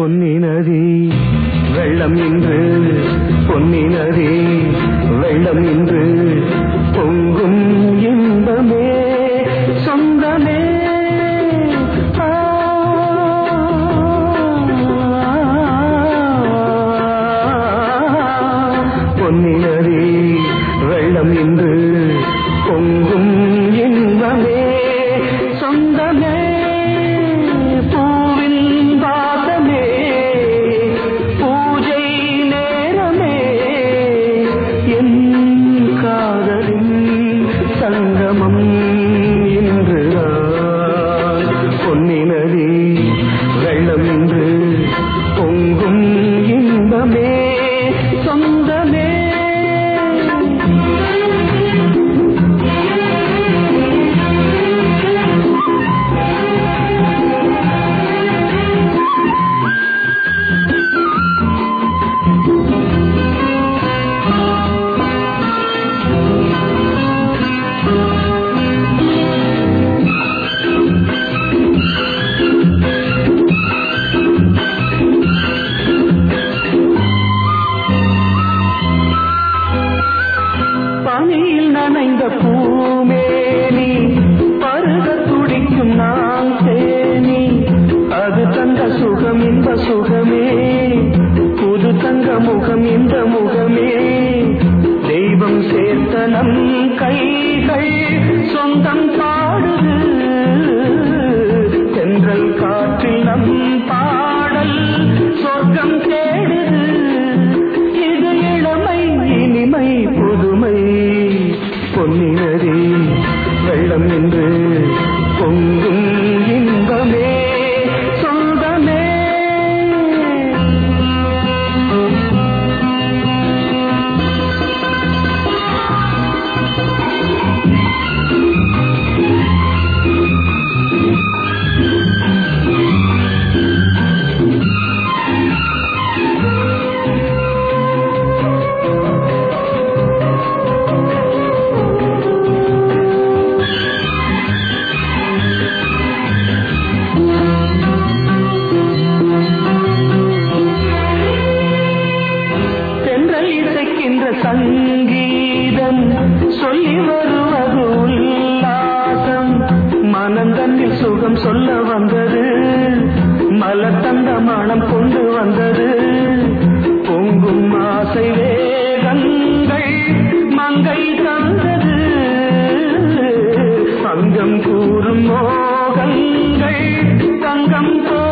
பொன்னி நதி வெள்ளம் இன்று பொன்னி நதி வெள்ளம் இன்று பொங்கும் இன்பமே சொந்தமே ஆ, பொன்னி நதி வெள்ளம் இன்று பொங்கும் இன்பமே சொந்தமே பூவின் பாதமே பூஜை நேரமே என் காதலின் சங்கமம் இன்று பொன்னி நதி வெள்ளம் இன்று பொங்கும் இன்பமே சொந்தமே பனியில் நனைந்த பூமேனி பருக துடிக்கும் நான் தேனி அது தந்த சுகம் இந்த சுகமே புது தங்க முகம் இந்த முகமே தெய்வம் சேர்த்த நம் கைகள் சொந்தம் பாடுது தென்றல் காற்றில் நம் பாடல் சொர்க்கம் தேடுது இது இளமை இனிமை புதுமை பொன்னினரி வெள்ளம் என்று பொங்கும் இன்பமே சொந்தமே தென்றல் இசைக்கின்ற சங்கீதம் சொல்லி வருவது உல்லாசம் மனம் தன்னில் சுகம் சொல்ல வந்தது மலர் தந்த மனம் கொண்டு வந்தது பொங்கும் ஆசை வேகங்கள் மங்கை தந்தது அங்கம் கூறும் மோகங்கள் தங்கம் போ